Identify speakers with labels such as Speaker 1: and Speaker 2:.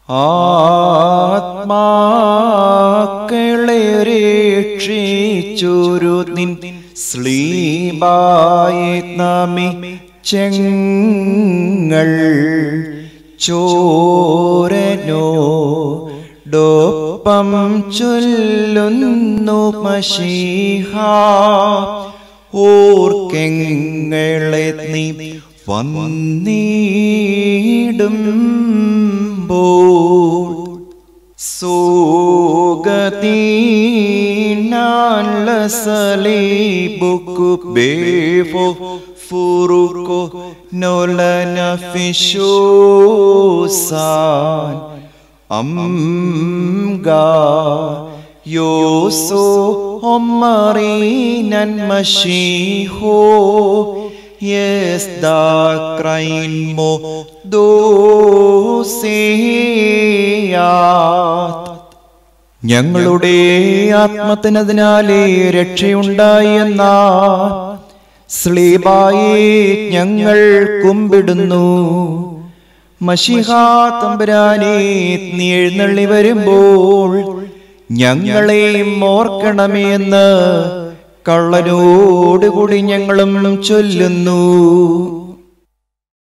Speaker 1: ആത്മാക്കളെ രക്ഷിച്ചൊരു നിൻ സ്ലീബായി നമി ചെങ്ങൾ ചോരനോ ഡോപ്പം ചൊല്ലുന്നു മഷീഹ ഓർക്കെങ്ങളെ നീ വന്നിടുമ്പോൾ സോഗതീനാല സലീബുക്കു ബേഫോ ഫുറുക്കോ നോലന ഫിഷോസാൻ അംഗാ യോസോ ഒമ്മറീനൻ മഷീഹോ യെസ്ദാക്രൈൻമോ ദോസേയാത് ഞങ്ങളുടെ ആത്മത്തിനതിനാലേ രക്ഷയുണ്ടായി എന്ന സ്ലീബായി ഞങ്ങൾ കുമ്പിടുന്നു മഷിഹാ തമ്പുരാനെ നീ എഴുന്നള്ളി വരുമ്പോൾ ഞങ്ങളെയും ഓർക്കണമേ എന്ന് കള്ളനോടുകൂടി ഞങ്ങളും ചൊല്ലുന്നു